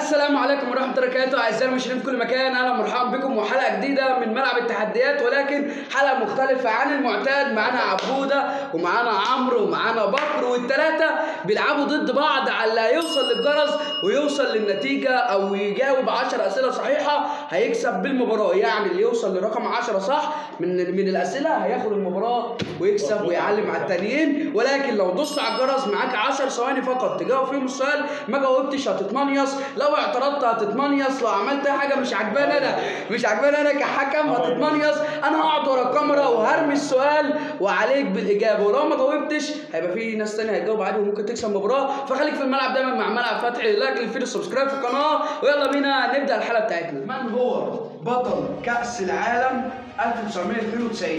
السلام عليكم ورحمة الله وبركاته أعزائي المشاهدين في كل مكان أهلا ومرحبا بكم وحلقة جديدة من ملعب التحديات ولكن حلقة مختلفة عن المعتاد معانا عبودة ومعانا عمرو ومعانا بكر والتلاتة بيلعبوا ضد بعض على اللي هيوصل للجرس ويوصل للنتيجة أو يجاوب 10 أسئلة صحيحة هيكسب بالمباراة يعني اللي يوصل لرقم 10 صح من من الأسئلة هياخد المباراة ويكسب ويعلم على التانيين ولكن لو دوست على الجرس معاك 10 ثواني فقط تجاوب فيهم السؤال ما جاوبتش هتتمنيص لو اعترضت هتتمنيص لو عملت حاجه مش عجباني انا مش عجباني انا كحكم هتتمنيص انا هقعد ورا الكاميرا وهرمي السؤال وعليك بالاجابه ولو ما جاوبتش هيبقى في ناس تانية هتجاوب عادي وممكن تكسب مباراه فخليك في الملعب دايما مع ملعب فتحي لايك للفيديو سبسكرايب في القناه ويلا بينا نبدا الحلقه بتاعتنا من هو بطل كاس العالم 1992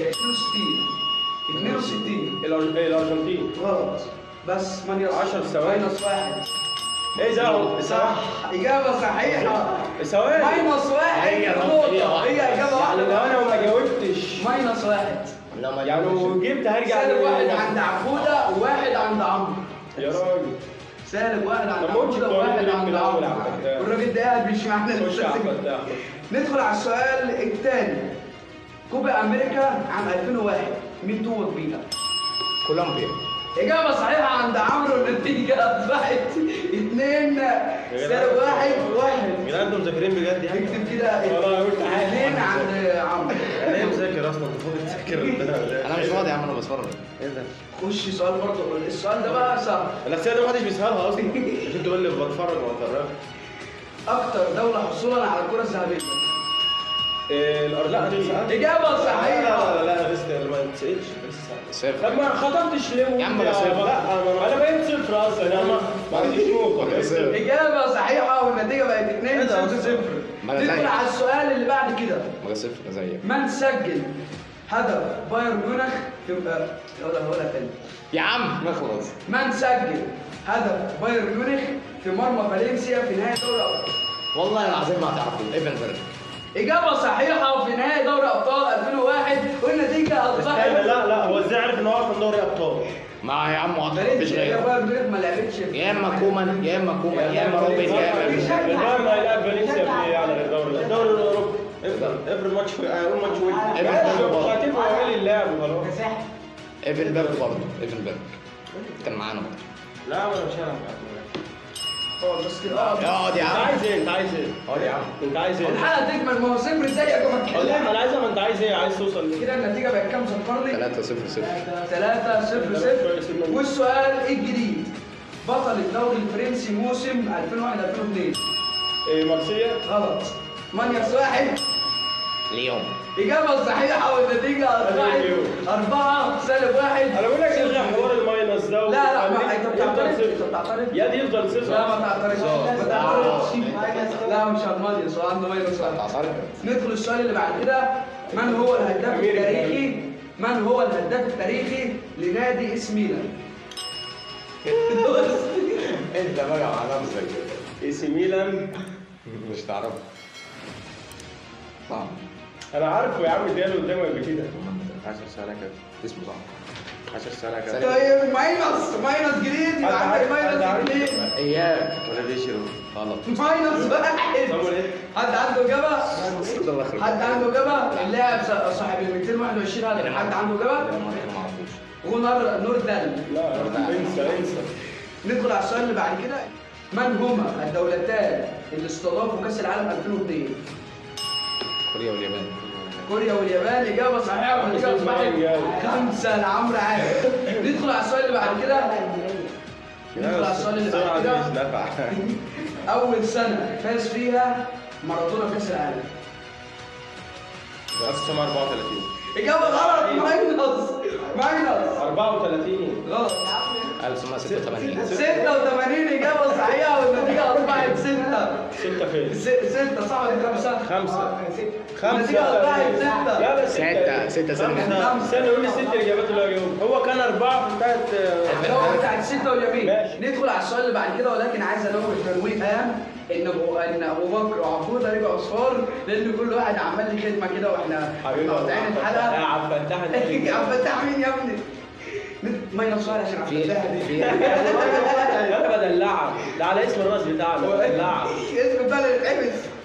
62 62 الأر- الارجنتين غلط بس من يصح 10 ثواني. ماينس واحد ايه ده صح إجابة صحيحة ثواني ماينس واحد هي نقطة هي إجابة يعني لو واحدة انا ما جاوبتش ماينس واحد لو ما يعني لو جبت هرجع سالب لل- واحد عند عبودة وواحد عند عمرو يا راجل سالب واحد عند طب ما قلتش عبودة القوانين وواحد دي عند من الأول عمرو على فكرة. والراجل ده قاعد مش معانا خش على الأستاذ. الفتاح ندخل على السؤال الثاني كوبا أمريكا عام 2001 مين توج بيها؟ كولومبيا إجابة صحيحة عند عمرو النتيجة أصبحت اثنين سالب واحد واحد يا انتوا مذاكرين بجد يعني اكتب كده والله قلت حاجة. اثنين عند عمرو انا ايه مذاكر اصلا انت فاضي تذاكر انا مش فاضي يا عم انا بتفرج ايه ده؟ خش سؤال برضه السؤال ده بقى سهل الاسئله دي محدش بيسالها اصلا عشان تقول لي بتفرج ولا بتفرج أكتر دولة حصولا على الكرة الذهبية إيه، الارجنتين إجابة لا لا صحيحة لا لا بس ما تسالش بس صفر طب ما خطبتش ليه يا عم بلا صفر. لا انا انا بقيت صفر اصلا انا ما ما عنديش نقطه بلا صفر. إجابة صحيحة والنتيجة بقت اتنين إيه ده؟ صفر صفر ما أنا ندخل زيك. على السؤال اللي بعد كده ما صفر زيك من سجل هدف بايرن ميونخ في ولا ولا تاني يا عم ما خلاص من سجل هدف بايرن ميونخ في مرمى فالنسيا في نهاية دوري أبطال والله العظيم ما هتعرفوا ايفنبرج إجابة صحيحة في نهاية دوري أبطال 2001 والنتيجة أصبحت استنى لا لا هو ازاي عارف ان هو اصلا دوري ابطال ما يا عم واضح مفيش فالنسيا يا غيره بايرن ميونخ ما لعبتش يا اما كومان يا اما كومان يا اما روبن يا اما البايرن هيلاعب فالنسيا في ايه يعني الدوري الدوري الاوروبي افرض افرض ماتش اقول ماتش ودي إفرض. ساعتين وقال اللعب وخلاص ايفنبرج برضه ايفنبرج كان معانا برضه لا ما انا مش هلعب هو بس كده اه اقعد يا انت عم عايز ايه انت عايز ايه اقعد يا عم انت عايز ايه الحلقة تكمل ما هو صفر زي يا اه لا جماعة انا عايز انت عايز ايه عايز توصل ليه كده النتيجة بقت كام صفر لي؟ 3 0 0 3 0 0 والسؤال الجديد بطل الدوري الفرنسي موسم 2001 2002 إيه مارسيليا غلط مانياس واحد ليون إجابة صحيحة والنتيجة أصبحت أيوه. أربعة سالب واحد انا بقول لك الغي حوار الماينس ده لا لا ما وخليك أنت يفضل بتعترض أنت صفر بتعترض يا دي يفضل صفر لا ما تعترضش ما تعترضش لا مش المانياس هو عنده ماينس واحد تعترض ندخل السؤال اللي بعد كده من هو الهداف أمير التاريخي من هو الهداف التاريخي لنادي اس ميلان انت بقى على نفسك اي سي ميلان مش تعرف صعب انا عارفه يا عم اديله قدامي قبل كده 10 سنه كده اسمه صعب 10 سنه كده سنة. طيب ماينس ماينس جديد يبقى حد عندك عارف- حد ماينس عارف. جديد ايام ولا بيشرو غلط ماينس واحد صور ايه حد عنده اجابه الله يخرب حد عنده اجابه اللاعب ص- صاحب ال 221 هدف حد عنده لا اجابه ما ما اعرفوش ونور نور دل لا انسى انسى ندخل على السؤال اللي بعد كده من هما الدولتان اللي استضافوا كاس العالم 2002 كوريا واليابان كوريا واليابان اجابه صحيحه والنتيجه اصبحت خمسه لعمرو عادل ندخل على السؤال اللي بعد كده ندخل على السؤال اللي السرعه بعد دي كده مش نافعه اول سنه فاز فيها مارادونا بكاس العالم 1934 اجابه غلط ماينس ماينس 34 غلط 1986 86 اجابه صحيحه والنتيجه اصبحت 6 6 فين 6 صح ولا 5 خمسة النتيجه اصبحت 6 لا لا ستة ستة سنة خمسة استنى قول لي ست الاجابات اللي هو جاوبها هو كان أربعة في بتاعت هو بتاع الستة واليمين ماشي. ندخل على السؤال اللي بعد كده ولكن عايز انوه تنويه هام ان ابو ان ابو بكر وعبوده رجعوا اصفار لان كل واحد عمل لي خدمه كده واحنا حبيبي مقاطعين يا الحلقه عبد الفتاح عبد الفتاح مين يا ابني؟ ما ينصار عشان عبد في الفتاح دي في يا بدلعك ده على اسم الراس بتاعنا بدلعك اسم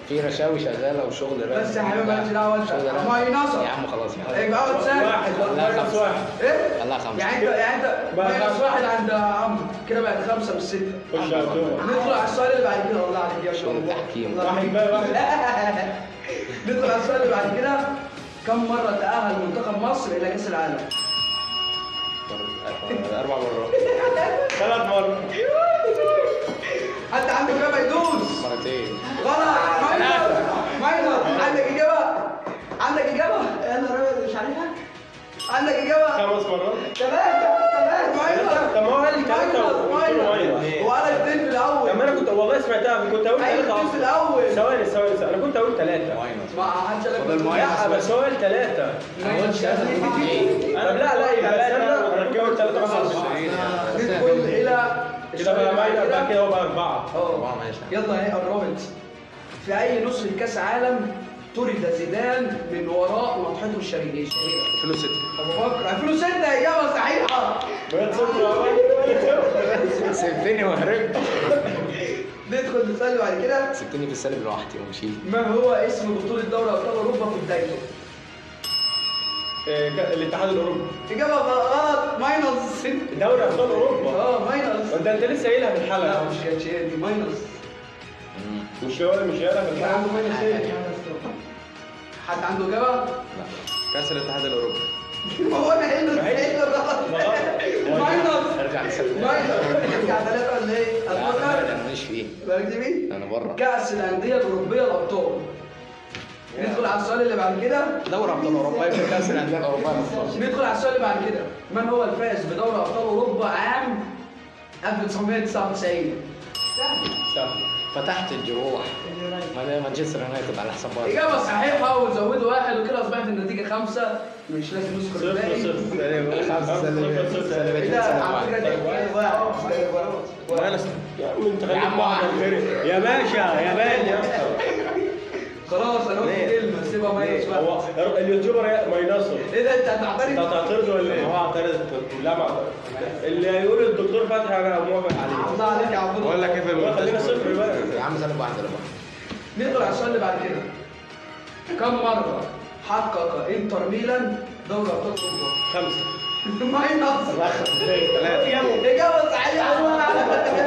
في رشاوي شغاله وشغل بس يا حبيبي مالكش دعوه انت شغل راب. ما ينصر يا عم خلاص يا عم يبقى اول سنه واحد لا، ماينس خمسة. واحد ايه؟ خلاها خمسه يعني انت يعني انت بقى ماينس خمسة. واحد عند عمرو كده بقت خمسه مش سته خش على طول ندخل على السؤال اللي بعد كده والله عليك يا شغل الله. تحكيم. الله واحد عليك. بقى واحد ندخل على السؤال اللي بعد كده كم مرة تأهل منتخب مصر إلى كأس العالم؟ اربع مرات ثلاث مرات حد عنده إجابة يدوس مرتين غلط ماينر ماينر عندك إجابة؟ عندك إجابة؟ يا نهار أبيض مش عارفها؟ عندك إجابة؟ خمس مرات ثلاثة ثلاثة ماينر طب ما هو قال لي ثلاثة ماينر وقلت له ماينر ماينر. وقال اثنين في الأول طب ما انا كنت والله سمعتها كنت اقول أيوة ثلاثة اثنين في اصلا الأول ثواني ثواني ثواني. انا كنت اقول ثلاثة ماينس ما حدش قال فضل لك ماينر. لا بس هو قال ثلاثة انا قلت ايه انا لا لا يبقى ثلاثة انا كده قلت ثلاثة خلاص ندخل إلى كده بقى ماينر بعد كده هو بقى أربعة اه أربعة ماشي. يلا اهي قربت في اي نسخه كاس عالم طرد زيدان من وراء نطحته الشهيره الشهيره 2006 ابو بكر 2006 اجابه صحيحه بقيت صفر يا ولد. سبتني وهربت ندخل للسؤال اللي بعد كده سبتني في السالب لوحدي ومشيت ما هو اسم بطوله دوري ابطال اوروبا في بدايته إيه، ك- الاتحاد الاوروبي اجابه غلط ماينس دوري ابطال اوروبا اه ماينس وانت انت لسه قايلها في لا الحلقه مش كانتش هي دي ماينس مش هو مش قايلها في كان الحلقه عنده ماينس ايه حد عنده اجابه كاس الاتحاد الاوروبي هو انا قايل له قايل له غلط ماينس ارجع للسالب ماينس ارجع ثلاثه ولا ايه؟ لا ابو انا بكر أنا ماليش فيه بالك دي مين؟ انا بره كأس الأندية الأوروبية الأبطال ندخل على السؤال اللي بعد كده دوري ابطال اوروبا يبقى كاس الانديه الاوروبيه مختص ندخل على السؤال اللي بعد كده من هو الفائز بدوري أبطال أوروبا عام 1999 سهل فتحت الجروح ما- مانشستر يونايتد على حساب بعض إجابة صحيحة وزودوا واحد وكده أصبحت النتيجة خمسة مش لازم نذكر صفر الباقي صفر خمسة سالب صفر صفر. سالب إيه اتنين ده سالب على فكرة واحد دي واحد سالب واحد. وانا يا عم انت يا خليك عم واحد واحد. غيري. يا باشا يا باشا خلاص أنا قلت ليه؟ كلمة سيبها ماينس هو واحد اليوتيوبر ماينصه إيه ده أنت انت هتعترض؟ هتعترض ولا ايه؟ هو اعترض لا ما اعترض اللي هيقول الدكتور فتحي انا موافق عليه الله عليك يا عبد بقول لك ايه في هو خلينا صفر بقى يا عم سالب واحد سالب واحد ندخل على السؤال اللي بعد كده كم مرة حقق انتر ميلان دوري ابطال اوروبا؟ خمسة ماينس ثلاثة اجابة صحيحة الله على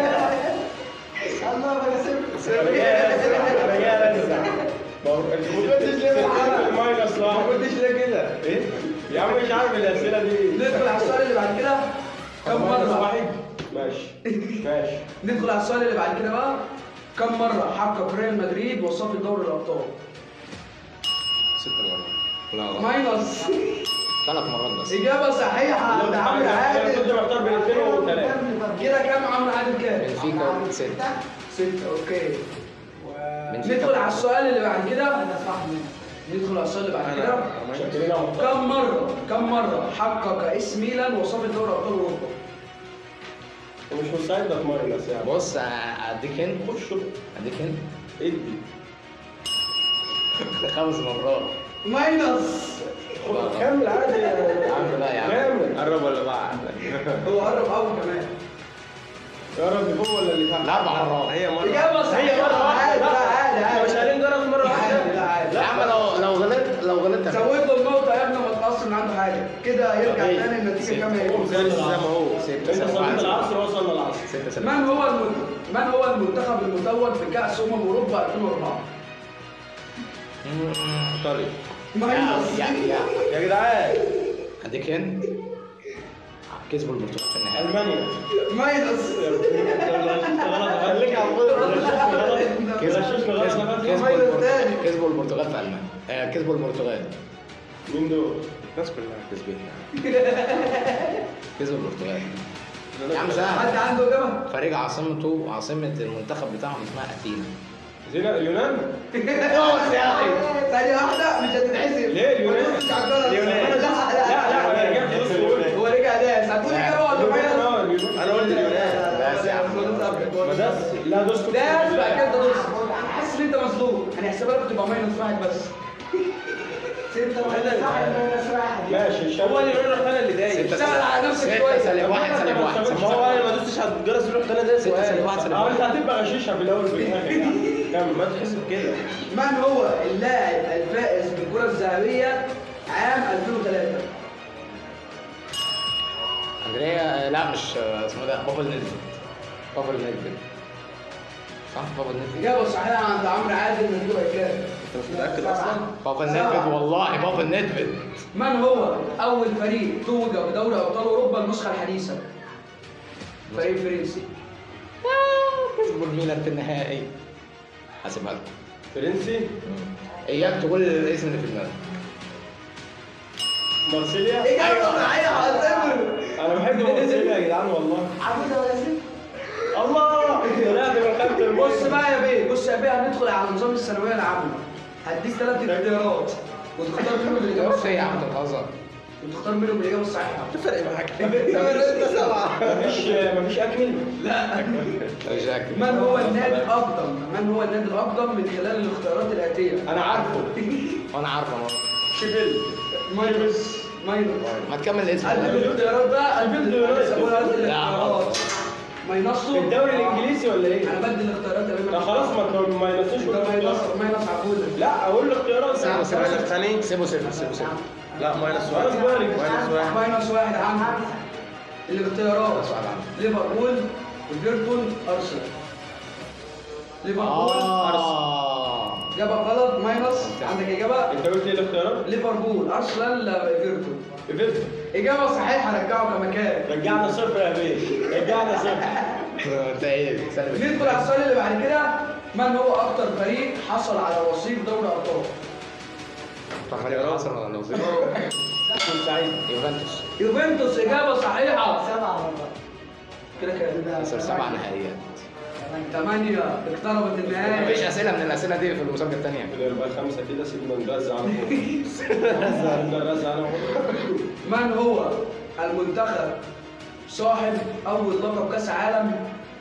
الله بقى صفر انا جاي انا جاي انزع ما هو انت كنتش ليه بالحلقة؟ ماينس ما واحد كنتش ليه كده؟ ايه؟ يا عم مش عارف الاسئله دي ندخل على السؤال اللي بعد كده كم مرة واحد ماشي ماشي ندخل على السؤال اللي بعد كده بقى كم مرة حقق ريال مدريد وصافي دوري الابطال؟ ست مرات لا غلط ماينس ثلاث مرات بس اجابة صحيحة عند عمرو انا كنت عادل محتار بين اثنين وثلاثة كده كام عمرو عادل كام؟ بنفيكا ست ستة اوكي بنفيكا ندخل على السؤال اللي بعد كده ندخل على السؤال اللي بعد كده شاكرين يا محترم كم مرة كم مرة حقق اس ميلان وصافي دوري ابطال اوروبا؟ مش مستعد في ماينس يعني بص اديك هند خش اديك هند ادي خمس مرات ماينس كمل عادي يا عم لا يا عم كمل قرب ولا بعد هو قرب قوي كمان يا رب فوق ولا اللي تحت لا اربع مرات هي مرة إجابة صحيحة. هي مرة واحدة عادي، لا، عادي، احنا عادي. مش قايلين جرس مرة عادي، واحدة لا عادي. يا عم لو لو غلطت لو غلطت زود له النقطة يا ابني ما تقص من عنده حاجة كده يرجع إيه؟ تاني النتيجة ستة. كام هي؟ زي ما هو ستة انت سالب صليت واحد العصر وصلنا العصر ستة سالب من هو الم... من هو المنتخب المتوج بكأس أمم أوروبا 2004؟ ايطاليا ماينس يا يا يا جدعان اديك هند كسبوا البرتغال في النهائي المانيا ماينس خليك على الفاضي كسبوا غششني غلط كسبوا- أنا كسبوا ماينس البرتغال تاني. كسبوا البرتغال في المانيا آه، كسبوا البرتغال مين دول؟ الناس كلها كسبت كسبوا البرتغال يا عم حد سهل عنده إجابة؟ فريق عاصمته عاصمة المنتخب بتاعهم اسمها أثينا زينا اليونان خلاص يا أخي ثانية واحدة مش هتتحسب ليه اليونان؟ ما تبصش على الجرس. اليونان. لا لا لا لا انا رجعت بص وقلت هو رجع ناس هتقول إجابة ولا ماينس؟ اه اليونان انا قلت اليونان بس يا عم. ما ده لا دوس كنت ده بعد كده تبص حاسس ان انت مظلوم هنحسبها لك تبقى ماينس واحد بس ستة ماينس واحد ماينس واحد ماشي هو اللي يقول انا اللي دايس ستة اشتغل على نفسك ستة شوية. سالب واحد سالب واحد ما هو انا ما دوستش على الجرس يروح ثلاثة ستة سالب واحد سالب اه انت واحد هتبقى غشيشها في الاول في الاخر يعني كمل ما تحس بكده من هو اللاعب الفائز بالكرة الذهبية عام 2003 اندريا لا مش اسمه ده بابل نيدفيد بابل نيدفيد صح بابل نيدفيد إجابة صحيحة عند عمرو عادل من دور الكام انت مش متاكد اصلا بابل نيدفيد والله بابل نيدفيد من هو أول فريق توج بدوري أبطال أوروبا النسخة الحديثة؟ فريق فرنسي كسبوا الميلان في النهائي هسيبها لكم فرنسي اياك تقول الاسم اللي في دماغك مارسيليا إجابة صحيحة أسامر انا بحب مارسيليا يا جدعان والله عبودة ولا سيف؟ الله طلعت من خمسة بص بقى يا بيه بص يا بيه هندخل على نظام الثانوية العامة هديك ثلاث اختيارات وتختار منهم الإجابة بص ايه يا عم الصحيحة انت بتهزر وتختار منهم الإجابة الصحيحة فرق معاك انت سبعة مفيش مفيش اكل لا مش فاكر من هو النادي الأقدم؟ من هو النادي الأقدم من خلال الاختيارات الآتية؟ انا عارفه وانا عارفه انا شيفيلد ماينس ماينس ما تكمل الاسم قلب الاختيارات بقى قلب الاختيارات لا. الاختيارات ماينصه في الدوري الانجليزي ولا ايه؟ انا بدي الاختيارات يا بيه لا خلاص ما ت- ما ينسوش ده ماينص ماينص عبودة لا اقول الاختيارات سيبه سيبه ماينس ثاني سيبه سيبه سيبه سيبه لا ماينس ماينس واحد واحد. ماينس واحد ماينص واحد عندي الاختيارات سؤال عنه. ليفربول ايفرتون ارسنال ليفربول اه اجابه غلط ماينص عندك اجابه انت قلت ايه الاختيارات؟ ليفربول ارسنال ايفرتون ايفرتون اجابه صحيحه رجعه كما كان رجعنا صفر يا بيه رجعنا صفر انت ايه سلم ندخل على السؤال اللي بعد كده من هو اكتر فريق حصل على وصيف دوري ابطال فريق مصر ولا نوزيل كنت سعيد يوفنتوس يوفنتوس اجابه صحيحه سبعه كده كده خسر سبع نهائيات ثمانية اقتربت مفيش النهاية اسئله من الاسئله دي في المسابقه الثانيه كده يبقى خمسة كده سيبنا نرزع على فوق نرزع نرزع على فوق من هو المنتخب صاحب أول لقب كأس عالم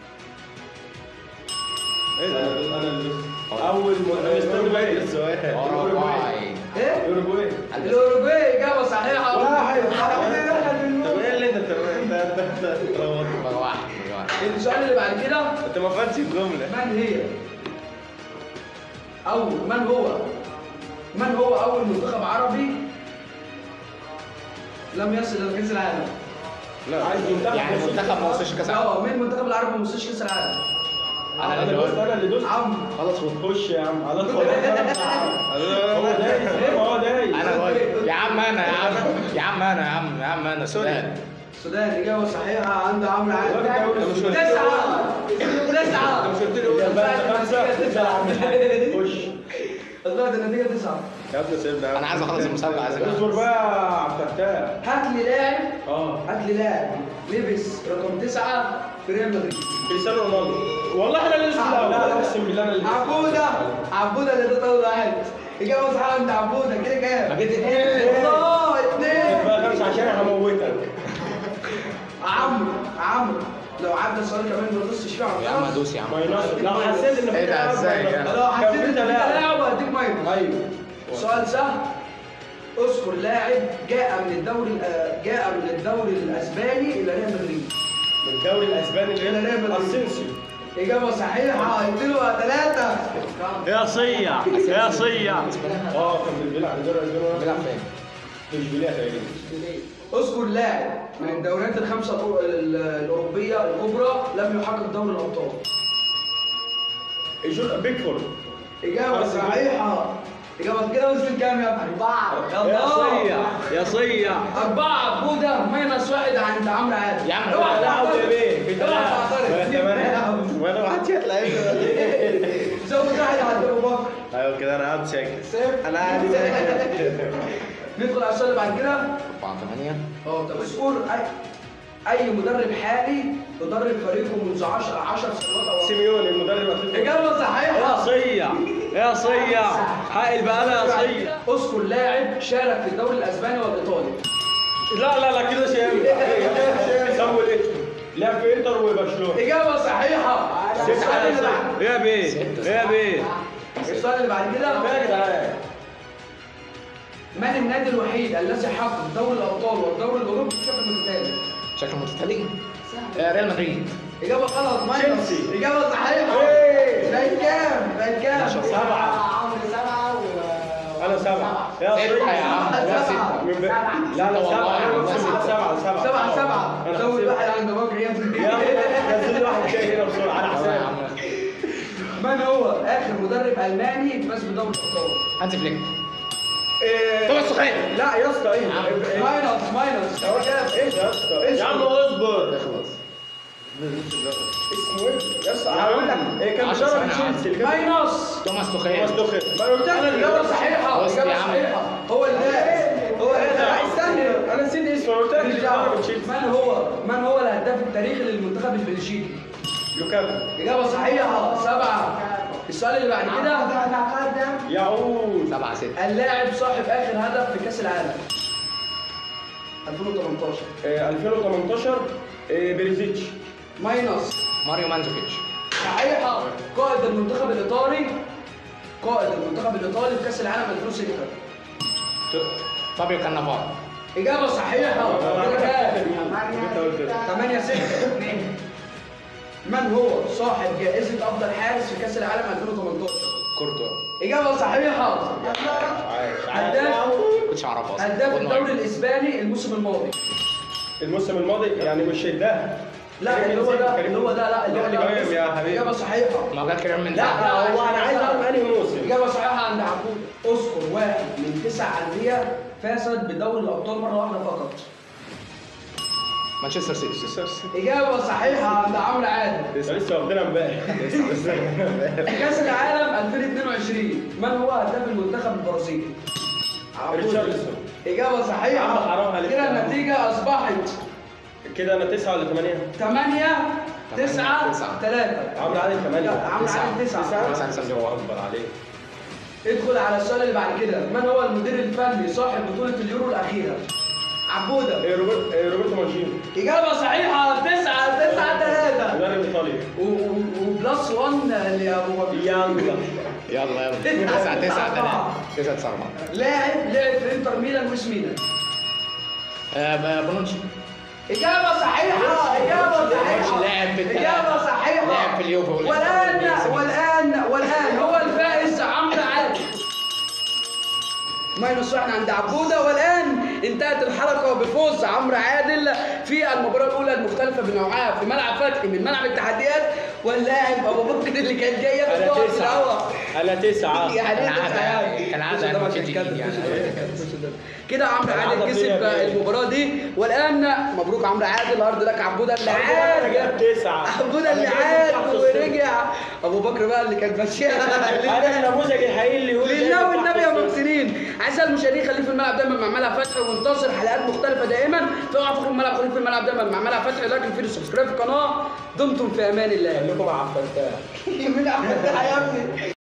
ايه ده انا انا اللي اول م- مستني بقى السؤال اوروغواي إيه؟ يوروجواي الأوروجواي إجابة صحيحة واحد. طب ايه اللي انت بتعمله؟ انت انت انت انت بقى واحد بقى واحد السؤال اللي بعد كده انت ما فهمتش الجمله من هي أو من هو من هو أول منتخب عربي لم يصل إلى كأس العالم؟ لا عايز منتخب يعني بسيط. منتخب ما وصلش كاس العالم اه مين المنتخب العربي ما وصلش كأس العالم؟ انا انا اللي اللي دوست قلت انا اللي دوست عمرو خلاص خش يا عم على ادخل هو دايس ايوه هو دايس انا قلت يا عم انا يا عم يا عم انا يا عم يا عم انا السودان السودان إجابة صحيحة عند عمرو عادل الراجل ده مش قلت له. تسعة تسعة مش قلت له يبقى انت خمسه تسعه خش طلعت النتيجة تسعة يا ابني سيبنا انا عايز اخلص المسابقه عايز اصبر أخلص. بقى يا عبد الفتاح هات لي لاعب اه هات لي لاعب لبس رقم تسعة في ريال مدريد كريستيانو رونالدو والله احنا اللي لسه لا لا اقسم بالله انا اللي لسه. عبودة عبودة اللي تطول واحد إجابة صحيحة عند عبودة كده كام؟ ما جبت اتنين. الله اتنين بقى خمسه عشان انا هموتك عمرو عمرو لو عدى سؤال كمان ما تدوسش فيه على يا عم الخلاص. ادوس يا عم ماينس لو حسيت ان ايه ده لاعب ازاي ماينس. يعني؟ لو حسيت كان ان في انت لاعب. لاعب هديك ماينس ايوه سؤال سهل اذكر لاعب جاء من الدوري الأ- جاء من الدوري الاسباني الى ريال مدريد من الدوري الاسباني إلى ريال مدريد. اسينسيو اجابه صحيحه قلت له ثلاثه يا صيع يا صيع اه كان بيلعب في الدوري الاسباني بيلعب فين؟ مش بيلعب تقريبا اذكر لاعب من الدوريات الخمسه الأو- ال- الاوروبيه الكبرى لم يحقق دوري الابطال يشوف بيكفورد اجابه صحيحه اجابه كده وصلت كام يا ابني؟ اربعه يا صيع يا صيع اربعه بوده ماينس واحد عند عمرو عادل يا عم اوعى لا تعترض. يا بيه في اوعى ثلاثة. تعترض. وانا ما حدش هتلاقيني زود واحد عند ابو بكر ايوه كده انا قاعد ساكت سيف انا قاعد ساكت ندخل على السؤال اللي بعد كده 4 8 اه طب اذكر اي اي مدرب حالي يدرب فريقه منذ 10 10 سنوات او أكتر. سيميوني المدرب اتلتيكو اجابه يا صحيحه صيع يا صيع حائل بقى انا يا صيع اذكر لاعب شارك في الدوري الاسباني والايطالي لا لا لا كده مش هينفع سوي ايه لعب في انتر وبرشلونه اجابه صحيحه السؤال اللي بعد يا بيه يا بيه السؤال اللي بعد كده يا جدعان من النادي الوحيد الذي حقق دوري الابطال والدوري الاوروبي بشكل متتالي شكل متتالي آه، ريال مدريد اجابه غلط ماينس تشيلسي. اجابه صحيحه ايه بقت كام؟ بقت كام؟ سبعة عمرو سبعة و أنا سبعة يا ستة يا عم صيد لا ستة من ب... لا لا سبعة أنا والله بقسم سبعة سبعة سبعة سبعة أنا زود حسبت. واحد عند بكر يا ابني يلا نزل لي واحد شاي هنا بسرعة أنا والله يا حساب عم من هو آخر مدرب ألماني فاز بدوري الأبطال؟ هانز فليك إيه، توماس توخيل لا يا اسطى ايه إيه؟ ماينس ماينس هو كده ايه يا اسطى يا عم اصبر خلاص اسمه ايه يا اسطى هقول لك إيه كان عشر بيدرب سنة تشيلسي اللي كان ماينس توماس توماس توخيل توخيل ما انا قلت لك أنا الإجابة صحيحة بص يا الإجابة عم. صحيحة هو اللاعب هو ايه ده اللاعب استنى انا نسيت اسمه انا قلت لك اللي بيدرب تشيلسي من هو من هو الهداف التاريخي للمنتخب البلجيكي؟ لوكاكو إجابة صحيحة سبعة السؤال اللي بعد كده نتقدم يعود سبعة ستة اللاعب صاحب آخر هدف في كأس العالم 2018 إيه، 2018 إيه، بريزيتش ماينس ماريو مانزوكيتش صحيحة قائد المنتخب الإيطالي قائد المنتخب الإيطالي في كأس العالم 2006 فابيو كانافارو إجابة صحيحة كده كام؟ انت قلت كده 8 6 من هو صاحب جائزة أفضل حارس في كأس العالم 2018 كورتوا إجابة صحيحة عايش هداف كنتش اعرفها اصلا هداف قلنا الدوري إيه؟ الإسباني الموسم الماضي الموسم الماضي يعني مش ده لا اللي هو ده اللي هو ده لا اللي هو اللي ده جاي يا حبيبي إجابة صحيحة ما قال كريم من لا ده هو انا عايز اعرف انهي موسم إجابة صحيحة عند عبود اذكر واحد من تسع أندية فازت بدوري الأبطال مرة واحدة فقط مانشستر سيتي إجابة صحيحة عند عمرو عادل لسه لسه واخدينها امبارح كأس العالم 2022 من هو هداف المنتخب البرازيلي؟ عبود. ريتشارلسون إجابة صحيحة عم حرام عليك. كده النتيجة أصبحت كده انا تسعة ولا ثمانية؟ 8 9 تسعة. 3 عمرو عادل ثمانية عمرو عادل 9 تسعة تسعة الله اكبر عليك ادخل على السؤال اللي بعد كده من هو المدير الفني صاحب بطولة اليورو الأخيرة؟ عبودة إيه، روبرت إيه، روبرتو مانشيني إجابة صحيحة 9 9 3 مدرب ايطالي وبلس 1 لأبو بكر يلا يلا يلا تسعة تسعة تلاتة تسعة تسعة أربعة لاعب لعب في انتر ميلان وإس ميلان آه، بونوتشي إجابة صحيحة إجابة صحيحة لاعب في التلاتة. إجابة صحيحة لاعب في اليوفي والإنتر والآن والإنتر. والآن والآن هو الفائز عمرو عادل ماينس واحد عند عبودة والآن انتهت الحلقة بفوز عمرو عادل في المباراة الأولى المختلفة بنوعها في ملعب فتحي من ملعب التحديات واللاعب أبو بكر اللي كان جاي ياخد انا نقط في تسعة الهوا انا تسعة يعني إيه كالعادة تسعة يعني؟ كالعادة بص ده يعني عشان في كده، جديد يعني. بص ده، بص ده. كده عمرو عادل العادة كسب فيها بإيه؟ المباراة دي والآن مبروك عمرو عادل هارد لك عبودة اللي انا عاد جايب تسعة عبودة اللي أنا جايب عاد تحت الصفر. ورجع ابو بكر بقى اللي كان ماشيها انا النموذج الحقيقي اللي يقول لله والنبي يا محسنين اعزائي المشاهدين خليك في الملعب دايما مع ملعب فتحي وانتظر حلقات مختلفه دائما فاوعى تخرج من الملعب خليك في الملعب دايما مع ملعب فتحي لايك الفيديو سبسكرايب في القناه دمتم في امان الله خليكم مع الفتاح مين عم يا ابني